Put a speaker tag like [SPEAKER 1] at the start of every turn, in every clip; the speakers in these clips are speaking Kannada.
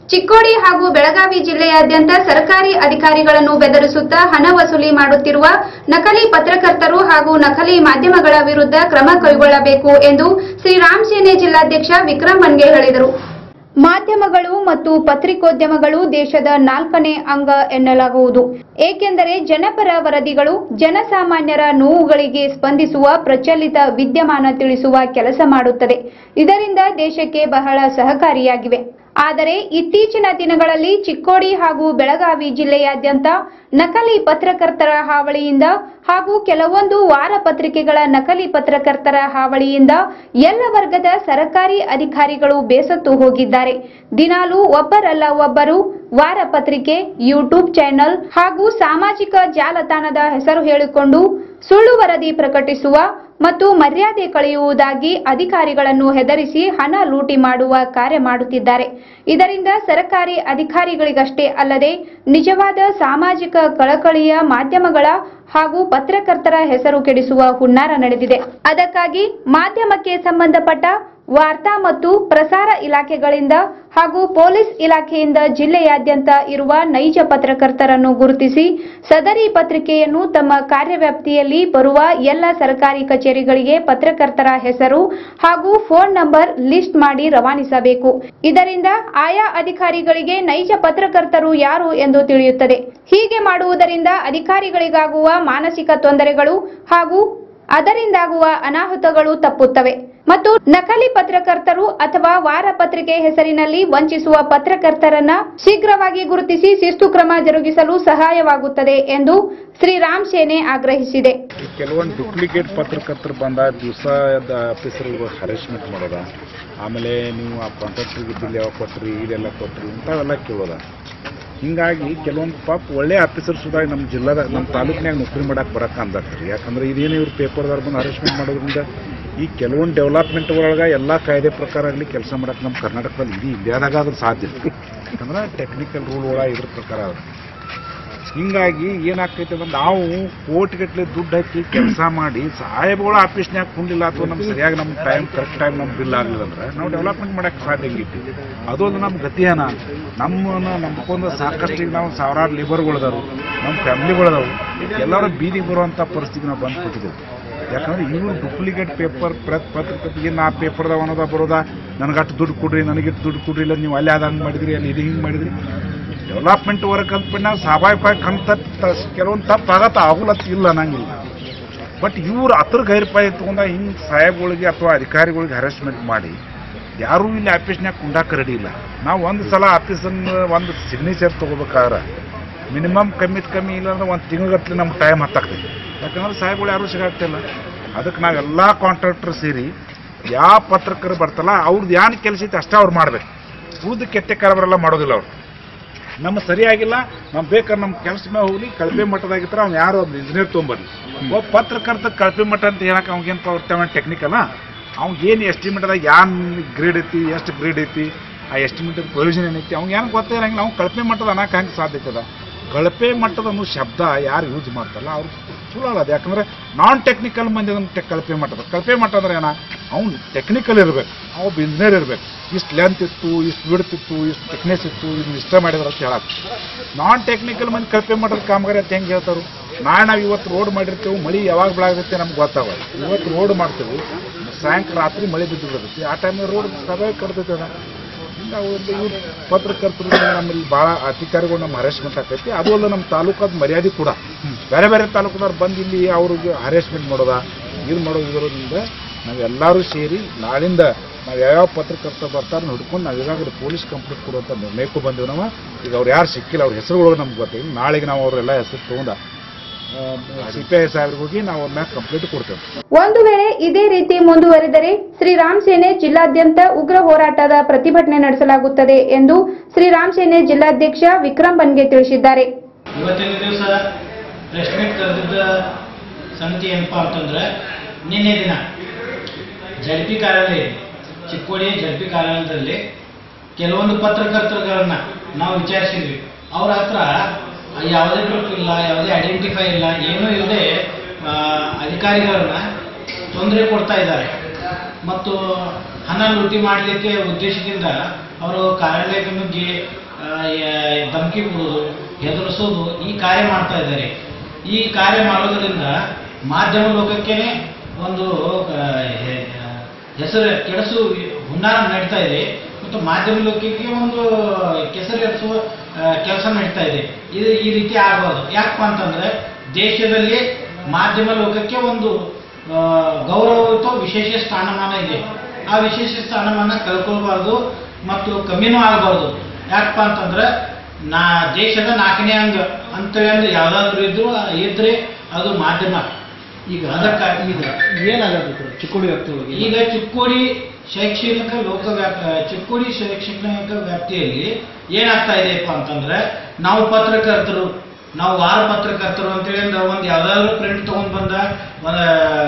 [SPEAKER 1] ಚಿಕ್ಕೋಡಿ ಹಾಗೂ ಬೆಳಗಾವಿ ಜಿಲ್ಲೆಯಾದ್ಯಂತ ಸರ್ಕಾರಿ ಅಧಿಕಾರಿಗಳನ್ನು ಬೆದರಿಸುತ್ತಾ ಹಣ ವಸೂಲಿ ಮಾಡುತ್ತಿರುವ ನಕಲಿ ಪತ್ರಕರ್ತರು ಹಾಗೂ ನಕಲಿ ಮಾಧ್ಯಮಗಳ ವಿರುದ್ಧ ಕ್ರಮ ಕೈಗೊಳ್ಳಬೇಕು ಎಂದು ಶ್ರೀರಾಮ್ ಸೇನೆ ಜಿಲ್ಲಾಧ್ಯಕ್ಷ ವಿಕ್ರಮ್ ಮನ್ಗೆ ಹೇಳಿದರು ಮಾಧ್ಯಮಗಳು ಮತ್ತು ಪತ್ರಿಕೋದ್ಯಮಗಳು ದೇಶದ ನಾಲ್ಕನೇ ಅಂಗ ಎನ್ನಲಾಗುವುದು ಏಕೆಂದರೆ ಜನಪರ ವರದಿಗಳು ಜನಸಾಮಾನ್ಯರ ನೋವುಗಳಿಗೆ ಸ್ಪಂದಿಸುವ ಪ್ರಚಲಿತ ವಿದ್ಯಮಾನ ತಿಳಿಸುವ ಕೆಲಸ ಮಾಡುತ್ತದೆ ಇದರಿಂದ ದೇಶಕ್ಕೆ ಬಹಳ ಸಹಕಾರಿಯಾಗಿವೆ ಆದರೆ ಇತ್ತೀಚಿನ ದಿನಗಳಲ್ಲಿ ಚಿಕ್ಕೋಡಿ ಹಾಗೂ ಬೆಳಗಾವಿ ಜಿಲ್ಲೆಯಾದ್ಯಂತ ನಕಲಿ ಪತ್ರಕರ್ತರ ಹಾವಳಿಯಿಂದ ಹಾಗೂ ಕೆಲವೊಂದು ವಾರ ಪತ್ರಿಕೆಗಳ ನಕಲಿ ಪತ್ರಕರ್ತರ ಹಾವಳಿಯಿಂದ ಎಲ್ಲ ವರ್ಗದ ಸರ್ಕಾರಿ ಅಧಿಕಾರಿಗಳು ಬೇಸತ್ತು ಹೋಗಿದ್ದಾರೆ ದಿನಾಲೂ ಒಬ್ಬರಲ್ಲ ಒಬ್ಬರು ವಾರ ಪತ್ರಿಕೆ ಯೂಟ್ಯೂಬ್ ಚಾನೆಲ್ ಹಾಗೂ ಸಾಮಾಜಿಕ ಜಾಲತಾಣದ ಹೆಸರು ಹೇಳಿಕೊಂಡು ಸುಳ್ಳು ವರದಿ ಪ್ರಕಟಿಸುವ ಮತ್ತು ಮರ್ಯಾದೆ ಕಳೆಯುವುದಾಗಿ ಅಧಿಕಾರಿಗಳನ್ನು ಹೆದರಿಸಿ ಹಣ ಲೂಟಿ ಮಾಡುವ ಕಾರ್ಯ ಮಾಡುತ್ತಿದ್ದಾರೆ ಇದರಿಂದ ಸರ್ಕಾರಿ ಅಧಿಕಾರಿಗಳಿಗಷ್ಟೇ ಅಲ್ಲದೆ ನಿಜವಾದ ಸಾಮಾಜಿಕ ಕಳಕಳಿಯ ಮಾಧ್ಯಮಗಳ ಹಾಗೂ ಪತ್ರಕರ್ತರ ಹೆಸರು ಕೆಡಿಸುವ ಹುನ್ನಾರ ನಡೆದಿದೆ ಅದಕ್ಕಾಗಿ ಮಾಧ್ಯಮಕ್ಕೆ ಸಂಬಂಧಪಟ್ಟ ವಾರ್ತಾ ಮತ್ತು ಪ್ರಸಾರ ಇಲಾಖೆಗಳಿಂದ ಹಾಗೂ ಪೊಲೀಸ್ ಇಲಾಖೆಯಿಂದ ಜಿಲ್ಲೆಯಾದ್ಯಂತ ಇರುವ ನೈಜ ಪತ್ರಕರ್ತರನ್ನು ಗುರುತಿಸಿ ಸದರಿ ಪತ್ರಿಕೆಯನ್ನು ತಮ್ಮ ಕಾರ್ಯವ್ಯಾಪ್ತಿಯಲ್ಲಿ ಬರುವ ಎಲ್ಲ ಸರ್ಕಾರಿ ಕಚೇರಿಗಳಿಗೆ ಪತ್ರಕರ್ತರ ಹೆಸರು ಹಾಗೂ ಫೋನ್ ನಂಬರ್ ಲಿಸ್ಟ್ ಮಾಡಿ ರವಾನಿಸಬೇಕು ಇದರಿಂದ ಆಯಾ ಅಧಿಕಾರಿಗಳಿಗೆ ನೈಜ ಪತ್ರಕರ್ತರು ಯಾರು ಎಂದು ತಿಳಿಯುತ್ತದೆ ಹೀಗೆ ಮಾಡುವುದರಿಂದ ಅಧಿಕಾರಿಗಳಿಗಾಗುವ ಮಾನಸಿಕ ತೊಂದರೆಗಳು ಹಾಗೂ ಅದರಿಂದಾಗುವ ಅನಾಹುತಗಳು ತಪ್ಪುತ್ತವೆ ಮತ್ತು ನಕಲಿ ಪತ್ರಕರ್ತರು ಅಥವಾ ವಾರ ಪತ್ರಿಕೆ ಹೆಸರಿನಲ್ಲಿ ವಂಚಿಸುವ ಪತ್ರಕರ್ತರನ್ನ ಶೀಘ್ರವಾಗಿ ಗುರುತಿಸಿ ಶಿಸ್ತು ಕ್ರಮ ಜರುಗಿಸಲು ಸಹಾಯವಾಗುತ್ತದೆ ಎಂದು ಶ್ರೀರಾಮ್ ಸೇನೆ ಆಗ್ರಹಿಸಿದೆ
[SPEAKER 2] ಕೆಲವೊಂದು ಡುಪ್ಲಿಕೇಟ್ ಪತ್ರಕರ್ತರು ಬಂದ ದಿವಸ ಆಫೀಸರ್ಗಳು ಹರೇಸ್ಮೆಂಟ್ ಮಾಡೋದ ಆಮೇಲೆ ನೀವು ಆ ಕಾಂಟ್ರಾಕ್ಟ್ರಿಗೆ ಬಿಲ್ ಯಾವಾಗ ಕೊಟ್ರಿ ಇದೆಲ್ಲ ಕೊಟ್ರಿ ಇಂಥವೆಲ್ಲ ಕೇಳೋದ ಹಿಂಗಾಗಿ ಕೆಲವೊಂದು ಪಾಪ ಒಳ್ಳೆ ಆಫೀಸರ್ ಸುಧಾ ನಮ್ಮ ಜಿಲ್ಲಾದ ನಮ್ಮ ತಾಲೂಕಿನಾಗ ನೌಕರಿ ಮಾಡಕ್ಕೆ ಬರಕ್ಕೆ ಅಂದತ್ರಿ ಯಾಕಂದ್ರೆ ಇದೇನು ಇವ್ರು ಪೇಪರ್ದಾರ ಬಂದು ಹರೇಸ್ಮೆಂಟ್ ಮಾಡೋದ್ರಿಂದ ಈ ಕೆಲವೊಂದು ಡೆವಲಪ್ಮೆಂಟ್ ಒಳಗೆ ಎಲ್ಲ ಕಾಯ್ದೆ ಪ್ರಕಾರ ಆಗಲಿ ಕೆಲಸ ಮಾಡಕ್ಕೆ ನಮ್ಮ ಕರ್ನಾಟಕದಲ್ಲಿ ಇಡೀ ಇಂಡಿಯಾದಾಗ ಅದ್ರ ಸಾಧ್ಯ ಯಾಕಂದ್ರೆ ಟೆಕ್ನಿಕಲ್ ರೂಲ್ ಒಳಗೆ ಇದ್ರ ಪ್ರಕಾರ ಅದ ಹಿಂಗಾಗಿ ಏನಾಗ್ತೈತೆ ಅಂದ್ರೆ ನಾವು ಕೋಟಿಗಟ್ಟಲೆ ದುಡ್ಡು ಹಾಕಿ ಕೆಲಸ ಮಾಡಿ ಸಾಹೇಬ್ಗಳ ಆಫೀಸ್ನ್ಯಾಗ ಕುಂಡಿಲ್ಲ ಅಥವಾ ನಮ್ಗೆ ಸರಿಯಾಗಿ ನಮ್ಮ ಟೈಮ್ ಕರೆಕ್ಟ್ ಟೈಮ್ ನಮ್ಗೆ ಬಿಲ್ ಆಗಲಿಲ್ಲ ಅಂದ್ರೆ ನಾವು ಡೆವಲಪ್ಮೆಂಟ್ ಮಾಡೋಕ್ಕೆ ಸಾಧ್ಯ ಆಗಿತ್ತು ಅದು ಒಂದು ನಮ್ಮ ಗತಿ ಏನ ನಮ್ಮನ್ನ ನಂಬ್ಕೊಂಡು ಸಾಕಷ್ಟು ಈಗ ನಾವು ಸಾವಿರಾರು ಲೇಬರ್ಗಳದಾರು ನಮ್ಮ ಫ್ಯಾಮಿಲಿಗಳದಾವು ಎಲ್ಲರೂ ಬೀದಿಗೆ ಬರುವಂಥ ಪರಿಸ್ಥಿತಿ ನಾವು ಬಂದು ಕೊಟ್ಟಿದ್ದೇವೆ ಯಾಕಂದ್ರೆ ಇವರು ಡುಪ್ಲಿಕೇಟ್ ಪೇಪರ್ ಪ್ರತ್ ಪತ್ರಕರ್ತೆಗೆ ನಾ ಪೇಪರ್ದಾಗ ಅನ್ನೋದ ಬರೋದ ನನಗಟ್ಟು ದುಡ್ಡು ಕೊಡ್ರಿ ನನಗಿಟ್ಟು ದುಡ್ಡು ಕೊಡ್ರಿ ಇಲ್ಲ ನೀವು ಅಲ್ಲಿ ಆದಂಗೆ ಮಾಡಿದ್ರಿ ಅಲ್ಲಿ ಇದು ಹಿಂಗೆ ಮಾಡಿದ್ರಿ ಡೆವಲಪ್ಮೆಂಟ್ ವರ್ಕ್ ಅಂತ ನಾವು ಸ್ವಾಭಾವಿಕವಾಗಿ ಕಂತ ಕೆಲವೊಂದು ತಪ್ಪು ಆಗತ್ತ ಆಗುಲತ್ತ ಇಲ್ಲ ಅನ್ನಂಗಿಲ್ಲ ಬಟ್ ಇವ್ರು ಹತ್ರ ಗೈರ್ಪಾಯಿ ತಗೊಂಡ ಹಿಂಗೆ ಸಾಹೇಬ್ಗಳಿಗೆ ಅಥವಾ ಅಧಿಕಾರಿಗಳಿಗೆ ಹರಾಸ್ಮೆಂಟ್ ಮಾಡಿ ಯಾರೂ ಇಲ್ಲಿ ಆಫೀಸ್ನ್ಯಾಗ ಕುಂಡಾಕ ರೆಡಿ ಇಲ್ಲ ನಾವು ಒಂದು ಸಲ ಆಫೀಸನ್ನ ಒಂದು ಸಿಗ್ನೇಚರ್ ತೊಗೋಬೇಕಾದ್ರೆ ಮಿನಿಮಮ್ ಕಮ್ಮಿತ್ ಕಮ್ಮಿ ಇಲ್ಲ ಅಂದ್ರೆ ಒಂದು ತಿಂಗಳಗಟ್ಟಲೆ ನಮ್ಗೆ ಟೈಮ್ ಹತ್ತಾಗ್ತೈತಿ ಯಾಕಂದ್ರೆ ಸಾಹೇಬ್ಗಳು ಯಾರೂ ಸಿಗಾಗ್ತಿಲ್ಲ ಅದಕ್ಕೆ ನಾವೆಲ್ಲ ಕಾಂಟ್ರಾಕ್ಟರ್ ಸೇರಿ ಯಾವ ಪತ್ರಕರು ಬರ್ತಲ್ಲ ಅವ್ರದ್ದು ಏನು ಕೆಲಸ ಐತೆ ಅಷ್ಟೇ ಅವ್ರು ಮಾಡ್ಬೇಕು ಉಳಿದು ಕೆಟ್ಟ ಕಾರ್ಬಾರೆಲ್ಲ ಮಾಡೋದಿಲ್ಲ ಅವ್ರು ನಮ್ಮ ಸರಿಯಾಗಿಲ್ಲ ನಾವು ಬೇಕಾದ್ರೆ ನಮ್ಮ ಕೆಲಸ ಮೇಲೆ ಹೋಗ್ಲಿ ಕಳಪೆ ಮಟ್ಟದಾಗಿದ್ರೆ ಅವ್ನು ಯಾರೋ ಒಬ್ಬ ಇಂಜಿನಿಯರ್ ತೊಗೊಂಬರ್ಲಿ ಒಬ್ಬ ಪತ್ರಕರ್ತ ಕಳಪೆ ಮಟ್ಟ ಅಂತ ಹೇಳಕ್ಕೆ ಅವ್ನಿಗೇನು ಪವರ್ ಟೆಕ್ನಿಕಲ್ಲ ಅವ್ನಿಗೇನು ಎಸ್ಟಿಮೇಟದಾಗ ಯಾನ್ ಗ್ರೇಡ್ ಐತಿ ಎಷ್ಟು ಗ್ರೇಡ್ ಐತಿ ಆ ಎಸ್ಟಿಮೇಟದ ಪ್ರಯೋಜನ ಏನೈತಿ ಅವ್ನಿಗೆ ಏನು ಗೊತ್ತಿರಂಗಿಲ್ಲ ಅವ್ನು ಕಳಪೆ ಮಟ್ಟದ ಅನ್ನಕ್ಕೆ ಹಂಗೆ ಸಾಧ್ಯತೆ ಅದ ಕಳಪೆ ಮಟ್ಟದ ಅನ್ನೋ ಶಬ್ದ ಯಾರು ಯೂಸ್ ಮಾಡ್ತಾರಲ್ಲ ಅವ್ರು ಚಲೋ ಅಲ್ಲ ಅದು ಯಾಕಂದ್ರೆ ನಾನ್ ಟೆಕ್ನಿಕಲ್ ಮಂದಿ ಅದನ್ನ ಟೆ- ಕಳಪೆ ಮಟ್ಟದ ಕಳಪೆ ಮಟ್ಟ ಅಂದ್ರೆ ಏನ ಅವ್ನು ಟೆಕ್ನಿಕಲ್ ಇರಬೇಕು ಅವ ಇಂಜಿನಿಯರ್ ಇರಬೇಕು ಇಷ್ಟು ಲೆಂತ್ ಇತ್ತು ಇಷ್ಟು ವಿಡ್ತ್ ಇತ್ತು ಇಷ್ಟು ಥಿಕ್ನೆಸ್ ಇತ್ತು ಇದನ್ನ ಇಷ್ಟ ಮಾಡಿದ್ರೆ ಅಂತ ಹೇಳಕ್ಕೆ ನಾನ್ ಟೆಕ್ನಿಕಲ್ ಮಂದಿ ಕಳಪೆ ಮಟ್ಟದ ಕಾಮಗಾರಿ ಅಂತ ಹೆಂಗೆ ಹೇಳ್ತಾರು ನಾಳೆ ನಾವು ಇವತ್ತು ರೋಡ್ ಮಾಡಿರ್ತೇವೆ ಮಳೆ ಯಾವಾಗ ಬೆಳಗುತ್ತೆ ನಮ್ಗೆ ಗೊತ್ತಾಗ ಇವತ್ತು ರೋಡ್ ಮಾಡ್ತೇವೆ ಸಾಯಂಕಾಲ ರಾತ್ರಿ ಮಳೆ ಬಿದ್ದು ಬಿಡ್ತೈತಿ ಆ ಟೈಮ್ನಾಗ ರೋಡ್ ಸ್ವಾಭಾವಿಕ ಕಡ್ತೈತೆ ಅದ ನಾವು ಒಂದು ಇವ್ರು ಪತ್ರಕರ್ತರು ನಮ್ಮಲ್ಲಿ ಭಾಳ ಅಧಿಕಾರಿಗಳು ನಮ್ಮ ಹರಾಸ್ಮೆಂಟ್ ಆಗ್ತೈತಿ ಅದು ಅಲ್ಲ ನಮ್ಮ ತಾಲೂಕಾದ ಮರ್ಯಾದೆ ಕೂಡ ಬೇರೆ ಬೇರೆ ತಾಲೂಕದವ್ರು ಬಂದು ಇಲ್ಲಿ ಅವ್ರಿಗೆ ಹರಾಸ್ಮೆಂಟ್ ಮಾಡೋದ ಇದು ಮಾಡೋದು ಇದರಿಂದ ನಾವೆಲ್ಲರೂ ಸೇರಿ ನಾಳಿಂದ ನಾವು ಯಾವ್ಯಾವ ಪತ್ರಕರ್ತ ಬರ್ತಾರೆ ಹಿಡ್ಕೊಂಡು ನಾವು ಈಗಾಗಲೇ ಪೊಲೀಸ್ ಕಂಪ್ಲೇಂಟ್ ಕೊಡುವಂಥ ನಿರ್ಣಯಕ್ಕೂ ಬಂದೆವು ನಾವು ಈಗ ಅವ್ರು ಯಾರು ಸಿಕ್ಕಿಲ್ಲ ಅವ್ರ ಹೆಸರುಗಳು ನಮ್ಗೆ ಗೊತ್ತಿಲ್ಲ ನಾಳೆಗೆ ನಾವು ಅವರೆಲ್ಲ ಹೆಸರು ತೊಗೊಂಡ ಸಿ ಪಿ ಐ ಸಾಹೇಬ್ರಿಗೆ ಹೋಗಿ ನಾವು ಅವ್ರ ಮ್ಯಾಗ ಕಂಪ್ಲೇಂಟ್ ಕೊಡ್ತೇವೆ
[SPEAKER 1] ಒಂದು ವೇಳೆ ಇದೇ ರೀತಿ ಮುಂದುವರಿದರೆ ಶ್ರೀರಾಮ್ ಸೇನೆ ಜಿಲ್ಲಾದ್ಯಂತ ಉಗ್ರ ಹೋರಾಟದ ಪ್ರತಿಭಟನೆ ನಡೆಸಲಾಗುತ್ತದೆ ಎಂದು ಶ್ರೀರಾಮ್ ಸೇನೆ ಜಿಲ್ಲಾಧ್ಯಕ್ಷ ವಿಕ್ರಮ್ ಬನ್ಗೆ ತಿಳಿಸಿದ್ದಾರೆ
[SPEAKER 3] ಇವತ್ತಿನ ದಿವಸ ಪ್ರೆಸ್ ಮೀಟ್ ಕರೆದಿದ್ದ ಸಂಗತಿ ಏನಪ್ಪ ಅಂತಂದ್ರೆ ನಿನ್ನೆ ದಿನ ಜಡ್ಪಿ ಕಾರ್ಯಾಲಯ ಚಿಕ್ಕೋಡಿ ಜಡ್ಪಿ ಕಾರ್ಯಾಲಯದಲ್ಲಿ ಕೆಲವೊಂದು ಪತ್ರಕರ್ತರುಗಳನ್ನ ನಾವು ವಿಚಾರಿಸಿದ್ವಿ ಅವ್ರ ಹತ್ರ ಯಾವುದೇ ಪ್ರೂಫ್ ಇಲ್ಲ ಯಾವುದೇ ಐಡೆಂಟಿಫೈ ಇಲ್ಲ ಏನೂ ಇಲ್ಲದೆ ಅಧಿಕಾರಿಗಳನ್ನ ತೊಂದರೆ ಕೊಡ್ತಾ ಇದ್ದಾರೆ ಮತ್ತು ಹಣ ಲೂಟಿ ಮಾಡಲಿಕ್ಕೆ ಉದ್ದೇಶದಿಂದ ಅವರು ಕಾರ್ಯಾಲಯಕ್ಕೆ ನುಗ್ಗಿ ಆ, ಯ- ಧಮಕಿ ಕೊಡೋದು ಹೆದರಿಸೋದು ಈ ಕಾರ್ಯ ಮಾಡ್ತಾ ಇದ್ದಾರೆ ಈ ಕಾರ್ಯ ಮಾಡೋದ್ರಿಂದ ಮಾಧ್ಯಮ ಲೋಕಕ್ಕೇನೆ ಒಂದು ಆ, ಹೆ- ಹೆಸರು ಕೆಡಿಸು ಹುನ್ನಾರ ನಡೀತಾ ಇದೆ ಮತ್ತು ಮಾಧ್ಯಮ ಲೋಕಕ್ಕೆ ಒಂದು ಕೆಸರು ಎರಿಸುವ ಕೆಲಸ ನಡೀತಾ ಇದೆ ಇದು ಈ ರೀತಿ ಆಗಬಾರ್ದು ಯಾಕಪ್ಪ ಅಂತಂದ್ರೆ ದೇಶದಲ್ಲಿ ಮಾಧ್ಯಮ ಲೋಕಕ್ಕೆ ಒಂದು ಆ, ಗೌರವಯುತ ವಿಶೇಷ ಸ್ಥಾನಮಾನ ಇದೆ ಆ ವಿಶೇಷ ಸ್ಥಾನಮಾನ ಕಳ್ಕೊಳ್ಬಾರ್ದು ಮತ್ತು ಕಮ್ಮಿನೂ ಆಗಬಾರ್ದು ಯಾಕಪ್ಪ ಅಂತಂದ್ರೆ ನಾ ದೇಶದ ನಾಲ್ಕನೇ ಅಂಗ ಅಂತೇಳಿ ಅಂದ್ರೆ ಯಾವ್ದಾದ್ರು ಇದ್ರು ಇದ್ರೆ ಅದು ಮಾಧ್ಯಮ
[SPEAKER 4] ಈಗ
[SPEAKER 3] ಅದಕ್ಕಾಗಿ
[SPEAKER 4] ಈಗ ಏನಾಗಬೇಕು ಚಿಕ್ಕೋಡಿ ವ್ಯಾಪ್ತಿಯೊಳಗೆ
[SPEAKER 3] ಈಗ ಚಿಕ್ಕೋಡಿ ಶೈಕ್ಷಣಿಕ ಲೋಕ ವ್ಯಾಪ ಚಿಕ್ಕೋಡಿ ಶೈಕ್ಷಣಿಕ ವ್ಯಾಪ್ತಿಯಲ್ಲಿ ಏನಾಗ್ತಾ ಇದೆಯಪ್ಪ ಅಂತಂದ್ರೆ ನಾವು ಪತ್ರಕರ್ತರು ನಾವು ವಾರ ಪತ್ರಕರ್ತರು ಅಂತೇಳಿ ಅಂದ್ರೆ ಒಂದು ಯಾವ್ದಾದ್ರು ಪ್ರಿಂಟ್ ತಗೊಂಡ್ ಬಂದ ಒಂದು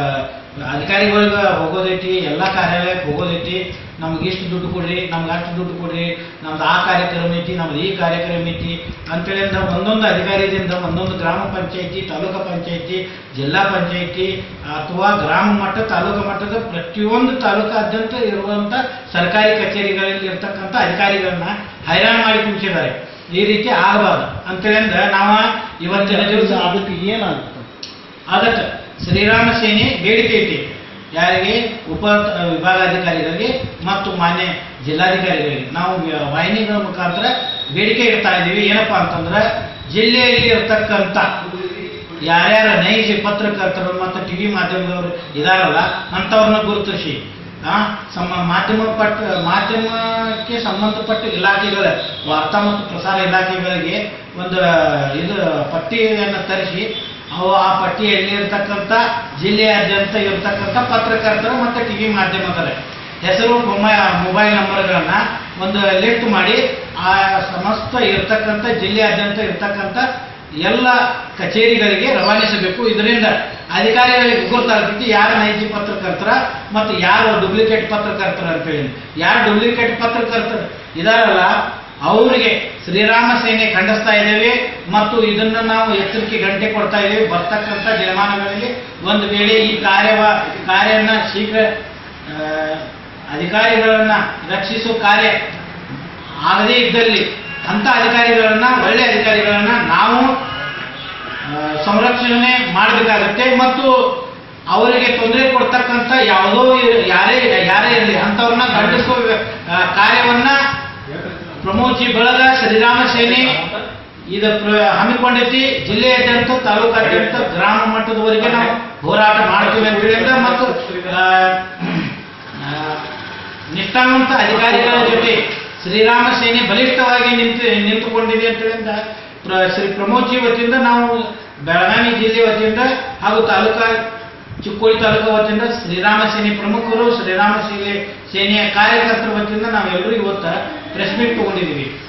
[SPEAKER 3] ಅಧಿಕಾರಿಗಳಿಗೆ ಹೋಗೋದೈತಿ ಎಲ್ಲ ಕಾರ್ಯಾಲಯಕ್ಕೆ ಹೋಗೋದೈತಿ ನಮ್ಗೆ ಇಷ್ಟು ದುಡ್ಡು ಕೊಡ್ರಿ ನಮ್ಗೆ ಅಷ್ಟು ದುಡ್ಡು ಕೊಡ್ರಿ ನಮ್ದು ಆ ಕಾರ್ಯಕ್ರಮ ಐತಿ ನಮ್ದು ಈ ಕಾರ್ಯಕ್ರಮ ಐತಿ ಅಂತೇಳಿ ಅಂದ್ರೆ ಒಂದೊಂದು ಅಧಿಕಾರಿದಿಂದ ಒಂದೊಂದು ಗ್ರಾಮ ಪಂಚಾಯತಿ ತಾಲೂಕು ಪಂಚಾಯತಿ ಜಿಲ್ಲಾ ಪಂಚಾಯತಿ ಅಥವಾ ಗ್ರಾಮ ಮಟ್ಟ ತಾಲೂಕು ಮಟ್ಟದ ಪ್ರತಿಯೊಂದು ತಾಲೂಕಾದ್ಯಂತ ಇರುವಂತ ಸರ್ಕಾರಿ ಕಚೇರಿಗಳಲ್ಲಿ ಇರ್ತಕ್ಕಂಥ ಅಧಿಕಾರಿಗಳನ್ನ ಹೈರಾಣ ಮಾಡಿ ಕುಂಚಿದ್ದಾರೆ ಈ ರೀತಿ ಆಗಬಾರ್ದು ಅಂತೇಳಿ ಅಂದ್ರೆ ನಾವು ಇವತ್ತಿನ ದಿವಸ
[SPEAKER 4] ಅದಕ್ಕೆ ಏನಾಗುತ್ತೆ
[SPEAKER 3] ಅದಕ್ಕೆ ಶ್ರೀರಾಮ ಸೇನೆ ಬೇಡಿಕೆ ಐತಿ ಯಾರಿಗೆ ಉಪ ವಿಭಾಗಾಧಿಕಾರಿಗಳಿಗೆ ಮತ್ತು ಮಾನ್ಯ ಜಿಲ್ಲಾಧಿಕಾರಿಗಳಿಗೆ ನಾವು ವ- ವಾಹಿನಿಗಳ ಮುಖಾಂತರ ಬೇಡಿಕೆ ಇಡ್ತಾ ಇದ್ದೀವಿ ಏನಪ್ಪಾ ಅಂತಂದ್ರೆ ಜಿಲ್ಲೆಯಲ್ಲಿ ಇರ್ತಕ್ಕಂಥ ಯಾರ್ಯಾರ ನೈಜ ಪತ್ರಕರ್ತರು ಮತ್ತು ಟಿವಿ ಮಾಧ್ಯಮದವರು ಇದಾರಲ್ಲ ಅಂಥವ್ರನ್ನ ಗುರುತಿಸಿ ಆ, ಸಮ ಮಾಧ್ಯಮ ಪಟ್ಟ ಮಾಧ್ಯಮಕ್ಕೆ ಸಂಬಂಧಪಟ್ಟ ಇಲಾಖೆಗಳ ವಾರ್ತಾ ಮತ್ತು ಪ್ರಸಾರ ಇಲಾಖೆಗಳಿಗೆ ಒಂದು ಇದು ಪಟ್ಟಿಯನ್ನು ತರಿಸಿ ಅವು ಆ ಪಟ್ಟಿಯಲ್ಲಿ ಇರ್ತಕ್ಕಂಥ ಜಿಲ್ಲೆಯಾದ್ಯಂತ ಇರ್ತಕ್ಕಂಥ ಪತ್ರಕರ್ತರು ಮತ್ತು ಟಿವಿ ಮಾಧ್ಯಮದರ ಹೆಸರು ಮೊಬೈಲ್ ಮೊಬೈಲ್ ನಂಬರ್ಗಳನ್ನ ಒಂದು ಲಿಸ್ಟ್ ಮಾಡಿ ಆ ಸಮಸ್ತ ಇರ್ತಕ್ಕಂಥ ಜಿಲ್ಲೆಯಾದ್ಯಂತ ಇರ್ತಕ್ಕಂಥ ಎಲ್ಲ ಕಚೇರಿಗಳಿಗೆ ರವಾನಿಸಬೇಕು ಇದರಿಂದ ಅಧಿಕಾರಿಗಳಿಗೆ ಗುರುತಾಗ್ತೈತಿ ಯಾರು ನೈಜ ಪತ್ರಕರ್ತರ ಮತ್ತು ಯಾರು ಡೂಪ್ಲಿಕೇಟ್ ಪತ್ರಕರ್ತರ ಅಂತೇಳಿ ಯಾರು ಡೂಪ್ಲಿಕೇಟ್ ಪತ್ರಕರ್ತರು ಇದಾರಲ್ಲ ಅವರಿಗೆ ಶ್ರೀರಾಮ ಸೇನೆ ಖಂಡಿಸ್ತಾ ಇದ್ದೇವೆ ಮತ್ತು ಇದನ್ನು ನಾವು ಎಚ್ಚರಿಕೆ ಗಂಟೆ ಕೊಡ್ತಾ ಇದ್ದೇವೆ ಬರ್ತಕ್ಕಂಥ ದಿನಮಾನಗಳಲ್ಲಿ ಒಂದು ವೇಳೆ ಈ ಕಾರ್ಯವ ಕಾರ್ಯನ ಶೀಘ್ರ ಆ, ಅಧಿಕಾರಿಗಳನ್ನ ರಕ್ಷಿಸುವ ಕಾರ್ಯ ಆಗದೇ ಇದ್ದಲ್ಲಿ ಅಂತ ಅಧಿಕಾರಿಗಳನ್ನ ಒಳ್ಳೆ ಅಧಿಕಾರಿಗಳನ್ನ ನಾವು ಆ, ಸಂರಕ್ಷಣೆ ಮಾಡಬೇಕಾಗುತ್ತೆ ಮತ್ತು ಅವರಿಗೆ ತೊಂದರೆ ಕೊಡ್ತಕ್ಕಂಥ ಯಾವುದೋ ಇರ್- ಯಾರೇ ಯಾರೇ ಇರಲಿ ಅಂಥವ್ರನ್ನ ಖಂಡಿಸುವ ಆ, ಕಾರ್ಯವನ್ನ ಪ್ರಮೋದ್ ಜಿ ಬಳಗ ಶ್ರೀರಾಮ ಸೇನೆ ಇದು ಪ್ರ- ಹಮ್ಮಿಕೊಂಡೈತಿ ಜಿಲ್ಲೆಯಾದ್ಯಂತ ತಾಲೂಕಾದ್ಯಂತ ಗ್ರಾಮ ಮಟ್ಟದವರೆಗೆ ನಾವು ಹೋರಾಟ ಮಾಡ್ತೀವಿ ಅಂತ ಹೇಳಿದ್ರೆ ಮತ್ತು ಆ, ಆ, ನಿಷ್ಠಾವಂತ ಅಧಿಕಾರಿಗಳ ಜೊತೆ ಶ್ರೀರಾಮ ಸೇನೆ ಬಲಿಷ್ಠವಾಗಿ ನಿಂತು ನಿಂತುಕೊಂಡಿದೆ ಅಂತ ಹೇಳಿದ ಪ್ರ- ಶ್ರೀ ಪ್ರಮೋದ್ ಜಿ ವತಿಯಿಂದ ನಾವು ಬೆಳಗಾವಿ ಜಿಲ್ಲೆ ವತಿಯಿಂದ ಹಾಗೂ ತಾಲೂಕಾ ಚಿಕ್ಕೋಡಿ ತಾಲೂಕು ವತಿಯಿಂದ ಶ್ರೀರಾಮ ಸೇನೆ ಪ್ರಮುಖರು ಶ್ರೀರಾಮ ಸೇನೆ ಸೇನೆಯ ಕಾರ್ಯಕರ್ತರ ವತಿಯಿಂದ ನಾವೆಲ್ಲರೂ ಇವತ್ತು ಪ್ರೆಸ್ ಮೀಟ್ ತಗೊಂಡಿದ್ದೀವಿ